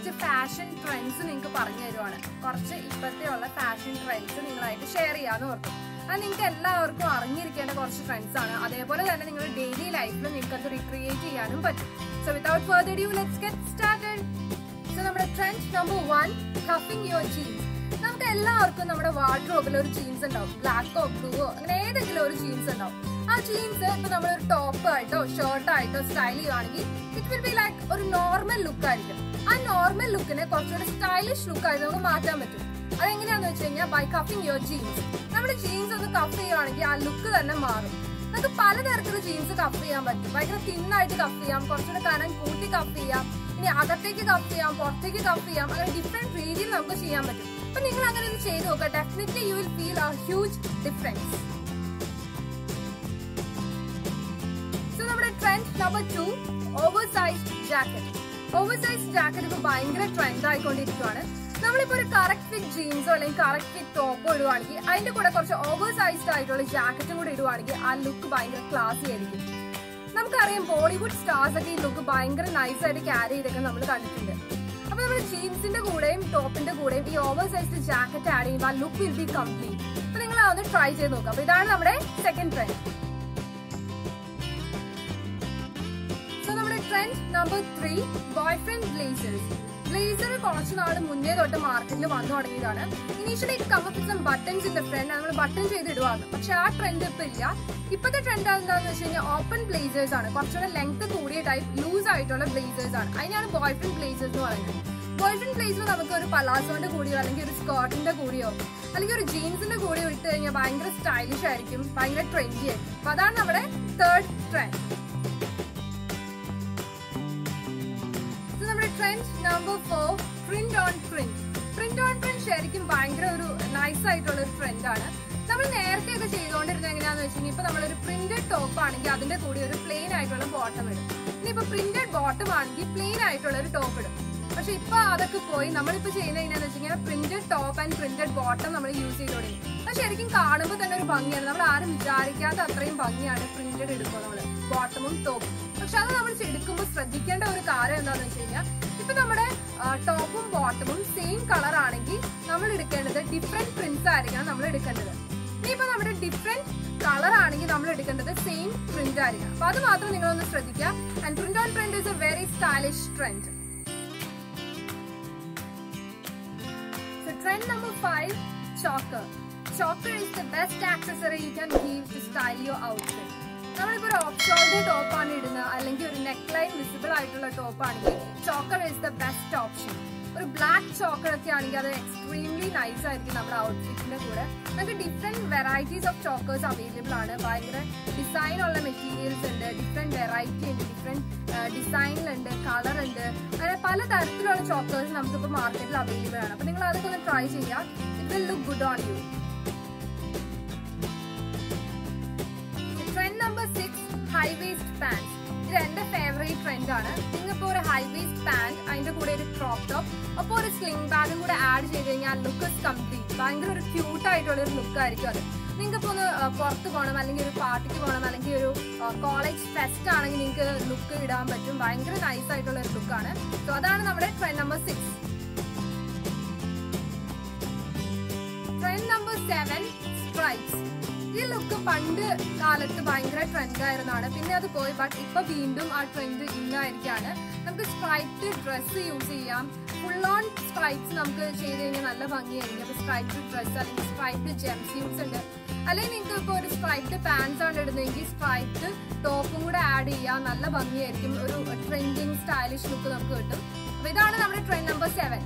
കുറച്ച് fashion trends നിങ്ങൾക്ക് പറഞ്ഞു തരുവാണ് കുറച്ച് ഇപ്പോഴത്തെ ഉള്ള ഫാഷൻ ട്രെൻഡ്സ് നിങ്ങളായിട്ട് ഷെയർ ചെയ്യാന്ന് ഓർത്തു അത് നിങ്ങൾക്ക് എല്ലാവർക്കും അറിഞ്ഞിരിക്കേണ്ട കുറച്ച് ട്രെൻഡ്സ് ആണ് അതേപോലെ തന്നെ നിങ്ങളുടെ ഡെയിലി ലൈഫിൽ നിങ്ങൾക്ക് അത് റീക്രിയേറ്റ് ചെയ്യാനും പറ്റും so without further due let's get started so നമ്മുടെ trend number one cuffing your jeans നമുക്ക് എല്ലാവർക്കും നമ്മുടെ വാർഡ്രോബിൽ ഒരു ജീൻസ് ഉണ്ടാവും ബ്ലാക്കോ ബ്ലൂവോ അങ്ങനെ ഏതെങ്കിലും ഒരു ജീൻസ് ഉണ്ടാവും ആ ജീൻസ് ഇപ്പൊ നമ്മളൊരു ടോപ്പ് ആയിട്ടോ ഷർട്ട് ആയിട്ടോ സ്റ്റൈൽ ചെയ്യുവാണെങ്കിൽ ഇറ്റ് വിൽ ബി ലൈക്ക് ഒരു നോർമൽ ലുക്ക് ആയിരിക്കും ആ നോർമൽ ലുക്കിനെ കുറച്ചുകൂടി സ്റ്റൈലിഷ് ലുക്ക് ആയിട്ട് നമുക്ക് മാറ്റാൻ പറ്റും അതെങ്ങനെയാന്ന് വെച്ച് കഴിഞ്ഞാൽ ബൈ കഫിംഗ് യുവർ ജീൻസ് നമ്മുടെ ജീൻസ് ഒന്ന് കഫ് ചെയ്യുവാണെങ്കിൽ ആ ലുക്ക് തന്നെ മാറും നമുക്ക് പലതരത്തിലുള്ള ജീൻസ് കഫ് ചെയ്യാൻ പറ്റും ഭയങ്കര തിന്നായിട്ട് കഫ് ചെയ്യാം കുറച്ചുകൂടെ കനം കൂട്ടി കഫ് ചെയ്യാം ഇനി അകത്തേക്ക് കഫ് ചെയ്യാം പുറത്തേക്ക് കഫ് ചെയ്യാം അങ്ങനെ ഡിഫറെന്റ് രീതിയിൽ നമുക്ക് ചെയ്യാൻ പറ്റും അപ്പൊ നിങ്ങൾ അങ്ങനെ ഒന്ന് ചെയ്ത് നോക്കുക definitely you will feel a huge difference so നമ്മുടെ trend number two over size jacket over size jacket ഇപ്പൊ ഭയങ്കര ട്രെൻഡ് ആയിക്കൊണ്ടിരിക്കുകയാണ് നമ്മളിപ്പോ ഒരു കറക്റ്റ് ഫിറ്റ് ജീൻസോ അല്ലെങ്കിൽ കറക്റ്റ് ഫിറ്റ് ടോപ്പോ ഇടുവാണെങ്കിൽ അതിന്റെ കൂടെ കുറച്ച് ഓവർ സൈസ്ഡ് ആയിട്ടുള്ള ജാക്കറ്റും കൂടെ ഇടുവാണെങ്കിൽ ആ ലുക്ക് ഭയങ്കര ക്ലാസി ആയിരിക്കും നമുക്കറിയാം ബോളിവുഡ് സ്റ്റാർസ് ഒക്കെ ഈ ലുക്ക് ഭയങ്കര നൈസ് ആയിട്ട് ക്യാരി ചെയ്തൊക്കെ നമ്മൾ കണ്ടിട്ടുണ്ട് അപ്പൊ നമ്മൾ ജീൻസിന്റെ കൂടെയും ടോപ്പിന്റെ കൂടെയും ഈ ഓവർ സൈസ്ഡ് ജാക്കറ്റ് ആഡ് ചെയ്യുമ്പോൾ ആ ലുക്ക് വിൽ ബി കംപ്ലീറ്റ് അപ്പൊ നിങ്ങൾ അതൊന്ന് ട്രൈ ചെയ്ത് നോക്കുക അപ്പൊ ഇതാണ് നമ്മുടെ സെക്കൻഡ് ട്രെൻഡ് സോ നമ്മുടെ trend number three boyfriend blazers blazer കുറച്ച് നാൾ മുന്നേ തൊട്ട് മാർക്കറ്റിൽ വന്നു തുടങ്ങിയതാണ് initially come up some buttons in the front നമ്മൾ ബട്ടൺ ചെയ്ത് ഇടുവാണ് പക്ഷെ ആ ട്രെൻഡ് ഇപ്പൊ ഇല്ല ഇപ്പോഴത്തെ ട്രെൻഡ് എന്താണെന്ന് വെച്ച് കഴിഞ്ഞാൽ ഓപ്പൺ ബ്ലേസേഴ്സ് ആണ് കുറച്ചുകൂടെ ലെങ്ത് കൂടിയ ടൈപ്പ് ലൂസ് ആയിട്ടുള്ള ബ്ലേസേഴ്സ് ആണ് അതിനാണ് ബോയ് ഫ്രണ്ട് ബ്ലേസേഴ്സ് എന്ന് പറയുന്നത് ബോയ് ഫ്രണ്ട് ബ്ലേസർ നമുക്ക് ഒരു പലാസോന്റെ കൂടിയോ അല്ലെങ്കിൽ ഒരു സ്കേർട്ടിന്റെ കൂടിയോ അല്ലെങ്കിൽ ഒരു ജീൻസിന്റെ കൂടിയോ ഇട്ട് കഴിഞ്ഞാൽ ഭയങ്കര സ്റ്റൈലിഷ് ആയിരിക്കും ഭയങ്കര ട്രെൻഡി ആയിരിക്കും അപ്പൊ അതാണ് നമ്മുടെ തേർഡ് ട്രെൻഡ് ഇത് നമ്മുടെ trend number four print on print print on print ശരിക്കും ഭയങ്കര ഒരു നൈസ് ആയിട്ടുള്ള ഒരു ട്രെൻഡ് ആണ് നമ്മൾ നേരത്തെ ഒക്കെ ചെയ്തുകൊണ്ടിരുന്നത് എങ്ങനെയാന്ന് വെച്ച് കഴിഞ്ഞാൽ ഇപ്പൊ നമ്മളൊരു പ്രിന്റഡ് ടോപ്പ് ആണെങ്കിൽ അതിന്റെ കൂടി ഒരു പ്ലെയിൻ ആയിട്ടുള്ള ബോട്ടം ഇടും ഇനിയിപ്പോ പ്രിന്റഡ് ബോട്ടം ആണെങ്കിൽ പ്ലെയിൻ ആയിട്ടുള്ള ഒരു ടോപ്പ് ഇടും പക്ഷെ ഇപ്പൊ അതൊക്കെ പോയി നമ്മളിപ്പോ ചെയ്യുന്നത് എങ്ങനെയാന്ന് വെച്ച് കഴിഞ്ഞാൽ printed top and printed bottom നമ്മൾ യൂസ് ചെയ്ത് തുടങ്ങി അത് ശരിക്കും കാണുമ്പോൾ തന്നെ ഒരു ഭംഗിയാണ് നമ്മൾ ആരും വിചാരിക്കാത്ത അത്രയും ഭംഗിയാണ് പ്രിന്റഡ് എടുക്കുക നമ്മള് ബോട്ടമും ടോപ്പും പക്ഷെ അത് നമ്മൾ എടുക്കുമ്പോൾ ശ്രദ്ധിക്കേണ്ട ഒരു കാര്യം എന്താണെന്ന് വെച്ച് കഴിഞ്ഞാൽ ഇപ്പൊ നമ്മുടെ ടോപ്പും ബോട്ടമും സെയിം കളർ ആണെങ്കിൽ നമ്മൾ എടുക്കേണ്ടത് ഡിഫറെന്റ് പ്രിന്റ്സ് ആയിരിക്കണം നമ്മൾ എടുക്കേണ്ടത് ഇനിയിപ്പോ നമ്മുടെ ഡിഫറെന്റ് കളർ ആണെങ്കിൽ നമ്മൾ എടുക്കേണ്ടത് സെയിം പ്രിന്റ് ആയിരിക്കണം അപ്പൊ അത് മാത്രം നിങ്ങളൊന്ന് ശ്രദ്ധിക്കുക and print on print is a very stylish trend So trend number five, choker. Choker is the best accessory you can give to style your outfit. നമ്മളിപ്പോ ഒരു ഓഫ് ഷോൾഡർ ടോപ്പ് ആണ് ഇടുന്നത് അല്ലെങ്കിൽ ഒരു നെക്ക് ലൈൻ വിസിബിൾ ആയിട്ടുള്ള top ആണെങ്കിൽ choker is the best option ഒരു black choker ഒക്കെ ആണെങ്കിൽ അത് എക്സ്ട്രീംലി നൈസ് ആയിരിക്കും നമ്മുടെ ഔട്ട്ഫിറ്റിന്റെ കൂടെ നമുക്ക് different varieties of chokers available ആണ് ഭയങ്കര ഡിസൈൻ ഉള്ള മെറ്റീരിയൽസ് ഉണ്ട് ഡിഫറെന്റ് വെറൈറ്റി ഉണ്ട് ഡിഫറെന്റ് ഡിസൈനിലുണ്ട് കളർ ഉണ്ട് അങ്ങനെ പല തരത്തിലുള്ള ചോക്കേഴ്സ് നമുക്കിപ്പോൾ മാർക്കറ്റിൽ അവൈലബിൾ ആണ് അപ്പൊ നിങ്ങൾ അതൊക്കെ ഒന്ന് ട്രൈ ചെയ്യാം it will look good on you trend number six high waist pant ഇത് എന്റെ ഫേവറേറ്റ് ട്രെൻഡ് ആണ് നിങ്ങളിപ്പോ ഒരു ഹൈ വേസ്റ്റ് പാൻറ് അതിന്റെ കൂടെ ഒരു ക്രോപ്പ് ടോപ്പ് അപ്പോൾ ഒരു സ്ലിംഗ് ബാഗും കൂടെ ആഡ് ചെയ്ത് കഴിഞ്ഞാൽ ലുക്ക് ഇസ് കംപ്ലീറ്റ് ഭയങ്കര ഒരു ക്യൂട്ട് ആയിട്ടുള്ള ഒരു ലുക്ക് ആയിരിക്കും അത് നിങ്ങൾക്ക് ഒന്ന് പുറത്ത് പോകണം അല്ലെങ്കിൽ ഒരു പാർട്ടിക്ക് പോകണം അല്ലെങ്കിൽ ഒരു കോളേജ് ഫെസ്റ്റ് ആണെങ്കിൽ നിങ്ങൾക്ക് ലുക്ക് ഇടാൻ പറ്റും ഭയങ്കര നൈസ് ആയിട്ടുള്ള ഒരു ലുക്കാണ് സോ അതാണ് നമ്മുടെ trend number six trend number seven stripes ഈ ലുക്ക് പണ്ട് കാലത്ത് ഭയങ്കര ട്രെൻഡ് ആയിരുന്നതാണ് പിന്നെ അത് പോയി ബട്ട് ഇപ്പൊ വീണ്ടും ആ ട്രെൻഡ് ഇന്നായിരിക്കാണ് നമുക്ക് സ്ട്രൈപ്ഡ് ഡ്രസ്സ് യൂസ് ചെയ്യാം ഫുൾ ഓൺ സ്ട്രൈപ്സ് നമുക്ക് ചെയ്ത് കഴിഞ്ഞാൽ നല്ല ഭംഗിയായിരിക്കും അപ്പൊ സ്ട്രൈപ്ഡ് ഡ്രസ്സ് അല്ലെങ്കിൽ സ്ട്രൈപ്ഡ് ജെംസ് യൂസ് ഉണ്ട് അല്ലെങ്കിൽ നിങ്ങൾക്ക് ഇപ്പോൾ ഒരു സ്ട്രൈപ്ഡ് പാൻസ് ആണ് ഇടുന്നതെങ്കിൽ സ്ട്രൈപ്ഡ് ടോപ്പും കൂടെ ആഡ് ചെയ്യാം നല്ല ഭംഗിയായിരിക്കും ഒരു ട്രെൻഡിങ് സ്റ്റൈലിഷ് ലുക്ക് നമുക്ക് കിട്ടും അപ്പൊ ഇതാണ് നമ്മുടെ trend number seven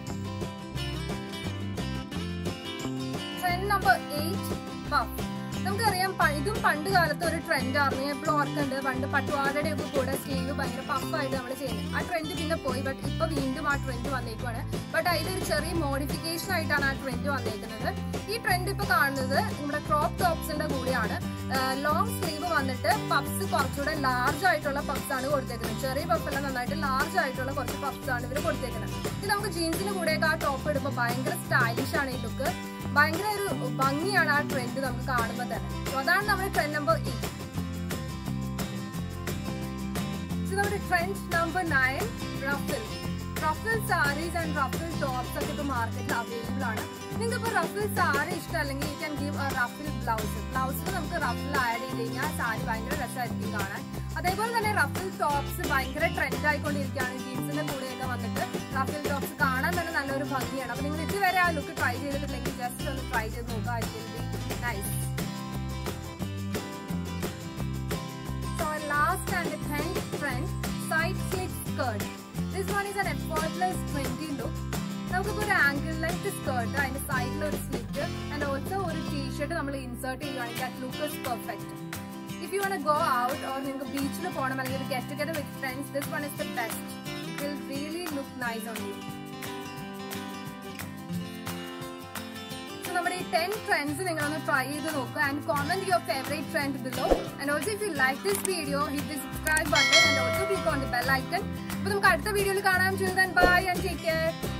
trend number eight puff നമുക്കറിയാം പ- ഇതും പണ്ട് കാലത്ത് ഒരു ട്രെൻഡ് ആയിരുന്നു ഞാൻ എപ്പോഴും ഓർക്കുന്നുണ്ട് പണ്ട് പട്ടുവാടയുടെ ഒക്കെ കൂടെ സ്ലീവ് ഭയങ്കര പഫായിട്ട് നമ്മൾ ചെയ്യുന്നത് ആ ട്രെൻഡ് പിന്നെ പോയി ബട്ട് ഇപ്പൊ വീണ്ടും ആ ട്രെൻഡ് വന്നേക്കുവാണ് ബട്ട് അതിലൊരു ചെറിയ മോഡിഫിക്കേഷൻ ആയിട്ടാണ് ആ ട്രെൻഡ് വന്നേക്കുന്നത് ഈ ട്രെൻഡ് ഇപ്പൊ കാണുന്നത് നമ്മുടെ ക്രോപ്പ് ടോപ്സിന്റെ കൂടെയാണ് ലോങ് സ്ലീവ് വന്നിട്ട് പഫ്സ് കുറച്ചുകൂടെ ലാർജ് ആയിട്ടുള്ള പഫ്സ് ആണ് കൊടുത്തേക്കുന്നത് ചെറിയ പഫ് എല്ലാം നന്നായിട്ട് ലാർജ് ആയിട്ടുള്ള കുറച്ച് പഫ്സ് ആണ് ഇവർ കൊടുത്തേക്കുന്നത് ഇത് നമുക്ക് ജീൻസിന് കൂടെയൊക്കെ ആ ടോപ്പ് ഇടുമ്പോൾ ഭയങ്കര സ്റ്റൈലിഷ് ആണ് ഈ ലുക്ക് ഭയങ്കര ഒരു ഭംഗിയാണ് ആ ട്രെൻഡ് നമുക്ക് കാണുമ്പോൾ തന്നെ So അതാണ് നമ്മുടെ ട്രെൻഡ് നമ്പർ എയ്റ്റ് നമ്മുടെ trend number nine ruffle ruffle saris and ruffle tops ഒക്കെ ഇപ്പോൾ മാർക്കറ്റിൽ അവൈലബിൾ ആണ് നിങ്ങൾക്ക് ഇപ്പോൾ റഫിൾ സാരി ഇഷ്ടമല്ലെങ്കിൽ you can give ruffle blouse ബ്ലൗസിൽ നമുക്ക് റഫിൾ ആഡ് ചെയ്ത് കഴിഞ്ഞാൽ സാരി ഭയങ്കര രസമായിരിക്കും കാണാൻ അതേപോലെ തന്നെ റഫിൾ ടോപ്സ് ഭയങ്കര ട്രെൻഡ് ആയിക്കൊണ്ടിരിക്കുകയാണ് ജീൻസിന്റെ കൂടെയൊക്കെ വന്നിട്ട് റഫിൾ ടോപ്സ് കാണാൻ തന്നെ നല്ലൊരു ഭംഗിയാണ് അപ്പൊ നിങ്ങൾ ഇതുവരെ ആ ലുക്ക് ട്രൈ ചെയ്തിട്ടില്ലെങ്കിൽ ജസ്റ്റ് ഒന്ന് ട്രൈ ചെയ്ത് നോക്കുക nice So our last and the tenth trend, side slit skirt. This one is an effortless trendy look. നമുക്കിപ്പോൾ ഒരു ആംഗിൾ ലെങ്ത് സ്കേർട്ട് അതിന്റെ സൈഡിൽ ഒരു സ്ലിറ്റ് ആൻഡ് ഓൾസോ ഒരു ടീഷർട്ട് നമ്മൾ ഇൻസേർട്ട് ചെയ്യുകയാണെങ്കിൽ that look is perfect if you want go out or നിങ്ങൾക്ക് ബീച്ചിൽ പോകണം അല്ലെങ്കിൽ get together with friends this one is the best it will really look nice on you so നമ്മുടെ ഈ ten trends നിങ്ങളൊന്ന് try ചെയ്ത് നോക്കുക and comment your favourite trend below and also if you like this video hit the subscribe button and also click on the bell icon അപ്പോൾ നമുക്ക് അടുത്ത വീഡിയോയിൽ കാണാം children bye and take care